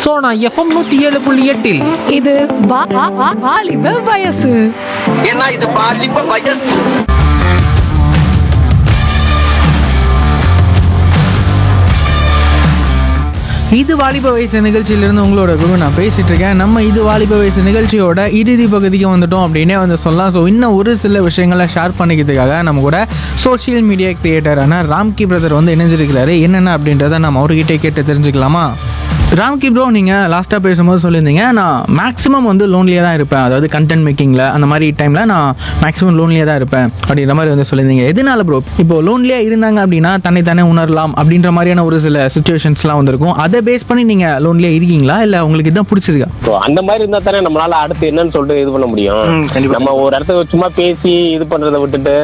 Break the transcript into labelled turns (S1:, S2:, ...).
S1: Sona FM நூத்தி ஏழு புள்ளி எட்டில்
S2: இது வா- வா- வா- வாலிப வயசு
S3: ஏன்னா இது பாலிப்ப வயசு
S4: இது வாலிப வயசு நிகழ்ச்சியிலிருந்து உங்களோட குரு நான் பேசிட்டு இருக்கேன் நம்ம இது வாலிப வயசு நிகழ்ச்சியோட இறுதி பகுதிக்கு வந்துட்டோம் அப்படின்னே வந்து சொல்லலாம் ஸோ இன்னும் ஒரு சில விஷயங்களை ஷேர் பண்ணிக்கிறதுக்காக நம்ம கூட சோஷியல் மீடியா கிரியேட்டரான ராம்கி பிரதர் வந்து இணைஞ்சிருக்கிறாரு என்னென்ன அப்படின்றத நம்ம அவர்கிட்ட கேட்டு தெரிஞ்சுக்கலாமா ராம்கி ப்ரோ நீங்கள் லாஸ்ட்டாக பேசும்போது சொல்லியிருந்தீங்க நான் மேக்ஸிமம் வந்து லோன்லியாக தான் இருப்பேன் அதாவது கண்டென்ட் மேக்கிங்கில் அந்த மாதிரி டைமில் நான் மேக்ஸிமம் லோன்லியாக தான் இருப்பேன் அப்படின்ற மாதிரி வந்து சொல்லியிருந்தீங்க எதனால ப்ரோ இப்போ லோன்லியாக இருந்தாங்க அப்படின்னா தன்னை தானே உணரலாம் அப்படின்ற மாதிரியான ஒரு சில சுச்சுவேஷன்ஸ்லாம் வந்திருக்கும் அதை பேஸ் பண்ணி நீங்கள் லோன்லியாக இருக்கீங்களா இல்லை உங்களுக்கு இதான் பிடிச்சிருக்கா
S5: ஸோ அந்த மாதிரி இருந்தா தானே நம்மளால அடுத்து என்னன்னு சொல்லிட்டு இது பண்ண முடியும் நம்ம ஒரு இடத்துல சும்மா பேசி இது பண்றதை விட்டுட்டு